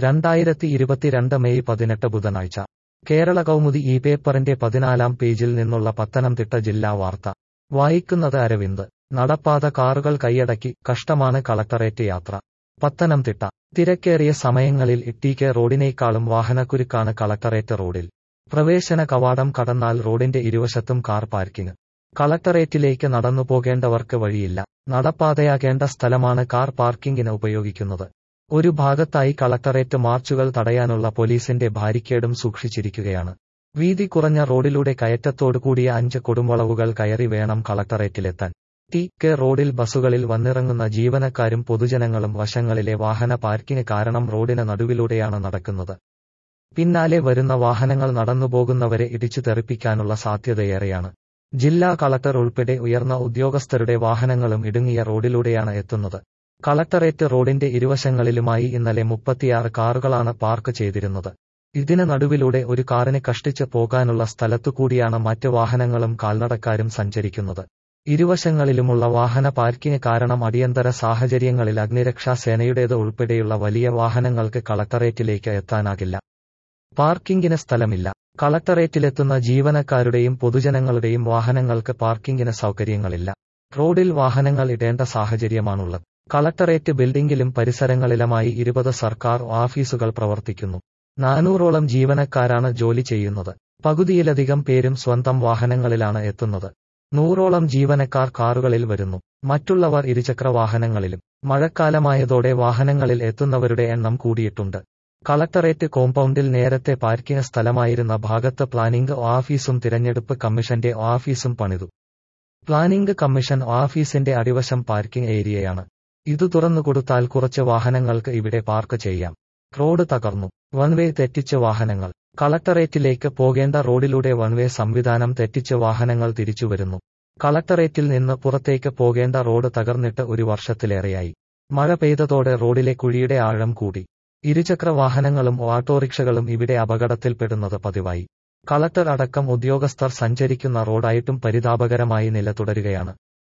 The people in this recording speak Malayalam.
രണ്ടായിരത്തി ഇരുപത്തിരണ്ട് മെയ് പതിനെട്ട് ബുധനാഴ്ച കേരള കൗമുദി ഈ പേപ്പറിന്റെ പതിനാലാം പേജിൽ നിന്നുള്ള പത്തനംതിട്ട ജില്ലാ വാർത്ത വായിക്കുന്നത് അരവിന്ദ് നടപ്പാത കാറുകൾ കൈയടക്കി കഷ്ടമാണ് കളക്ടറേറ്റ് യാത്ര പത്തനംതിട്ട തിരക്കേറിയ സമയങ്ങളിൽ ഇട്ടീക്കെ റോഡിനേക്കാളും വാഹനക്കുരുക്കാണ് കളക്ടറേറ്റ് റോഡിൽ പ്രവേശന കവാടം കടന്നാൽ റോഡിന്റെ ഇരുവശത്തും കാർ പാർക്കിംഗ് കളക്ടറേറ്റിലേക്ക് നടന്നു പോകേണ്ടവർക്ക് വഴിയില്ല നടപ്പാതയാകേണ്ട സ്ഥലമാണ് കാർ പാർക്കിംഗിന് ഉപയോഗിക്കുന്നത് ഒരു ഭാഗത്തായി കളക്ടറേറ്റ് മാർച്ചുകൾ തടയാനുള്ള പോലീസിന്റെ ബാരിക്കേഡും സൂക്ഷിച്ചിരിക്കുകയാണ് വീതി കുറഞ്ഞ റോഡിലൂടെ കയറ്റത്തോടു കൂടിയ അഞ്ച് കൊടുംവളവുകൾ കയറി വേണം കളക്ടറേറ്റിലെത്താൻ ടി കെ റോഡിൽ ബസ്സുകളിൽ വന്നിറങ്ങുന്ന ജീവനക്കാരും പൊതുജനങ്ങളും വശങ്ങളിലെ വാഹന പാർക്കിംഗ് കാരണം റോഡിന് നടുവിലൂടെയാണ് നടക്കുന്നത് പിന്നാലെ വരുന്ന വാഹനങ്ങൾ നടന്നുപോകുന്നവരെ ഇടിച്ചു തെറിപ്പിക്കാനുള്ള സാധ്യതയേറെയാണ് ജില്ലാ കളക്ടർ ഉൾപ്പെടെ ഉയർന്ന ഉദ്യോഗസ്ഥരുടെ വാഹനങ്ങളും ഇടുങ്ങിയ റോഡിലൂടെയാണ് എത്തുന്നത് കളക്ടറേറ്റ് റോഡിന്റെ ഇരുവശങ്ങളിലുമായി ഇന്നലെ മുപ്പത്തിയാറ് കാറുകളാണ് പാർക്ക് ചെയ്തിരുന്നത് ഇതിന് നടുവിലൂടെ ഒരു കാറിന് കഷ്ടിച്ച് പോകാനുള്ള സ്ഥലത്തുകൂടിയാണ് മറ്റ് വാഹനങ്ങളും കാൽനടക്കാരും സഞ്ചരിക്കുന്നത് ഇരുവശങ്ങളിലുമുള്ള വാഹന പാർക്കിംഗ് കാരണം അടിയന്തര സാഹചര്യങ്ങളിൽ അഗ്നിരക്ഷാ സേനയുടേത് ഉൾപ്പെടെയുള്ള വലിയ വാഹനങ്ങൾക്ക് കളക്ടറേറ്റിലേക്ക് എത്താനാകില്ല പാർക്കിംഗിന് സ്ഥലമില്ല കളക്ടറേറ്റിലെത്തുന്ന ജീവനക്കാരുടെയും പൊതുജനങ്ങളുടെയും വാഹനങ്ങൾക്ക് പാർക്കിംഗിന് സൗകര്യങ്ങളില്ല റോഡിൽ വാഹനങ്ങൾ ഇടേണ്ട സാഹചര്യമാണുള്ളത് കളക്ടറേറ്റ് ബിൽഡിംഗിലും പരിസരങ്ങളിലുമായി ഇരുപത് സർക്കാർ ഓഫീസുകൾ പ്രവർത്തിക്കുന്നു നാനൂറോളം ജീവനക്കാരാണ് ജോലി ചെയ്യുന്നത് പകുതിയിലധികം പേരും സ്വന്തം വാഹനങ്ങളിലാണ് എത്തുന്നത് നൂറോളം ജീവനക്കാർ കാറുകളിൽ വരുന്നു മറ്റുള്ളവർ ഇരുചക്ര വാഹനങ്ങളിലും മഴക്കാലമായതോടെ വാഹനങ്ങളിൽ എത്തുന്നവരുടെ എണ്ണം കൂടിയിട്ടുണ്ട് കളക്ടറേറ്റ് കോമ്പൗണ്ടിൽ നേരത്തെ പാർക്കിംഗ് സ്ഥലമായിരുന്ന ഭാഗത്ത് പ്ലാനിംഗ് ഓഫീസും തിരഞ്ഞെടുപ്പ് കമ്മീഷന്റെ ഓഫീസും പണിതു പ്ലാനിംഗ് കമ്മീഷൻ ഓഫീസിന്റെ അടിവശം പാർക്കിംഗ് ഏരിയയാണ് ഇത് തുറന്നുകൊടുത്താൽ കുറച്ച് വാഹനങ്ങൾക്ക് ഇവിടെ പാർക്ക് ചെയ്യാം റോഡ് തകർന്നു വൺവേ തെറ്റിച്ച് വാഹനങ്ങൾ കളക്ടറേറ്റിലേക്ക് പോകേണ്ട റോഡിലൂടെ വൺവേ സംവിധാനം തെറ്റിച്ച് വാഹനങ്ങൾ തിരിച്ചുവരുന്നു കളക്ടറേറ്റിൽ നിന്ന് പുറത്തേക്ക് പോകേണ്ട റോഡ് തകർന്നിട്ട് ഒരു വർഷത്തിലേറെയായി മഴ പെയ്തതോടെ റോഡിലെ കുഴിയുടെ ആഴം കൂടി ഇരുചക്ര വാഹനങ്ങളും ഓട്ടോറിക്ഷകളും ഇവിടെ അപകടത്തിൽപ്പെടുന്നത് പതിവായി കളക്ടർ അടക്കം ഉദ്യോഗസ്ഥർ സഞ്ചരിക്കുന്ന റോഡായിട്ടും പരിതാപകരമായി നില തുടരുകയാണ്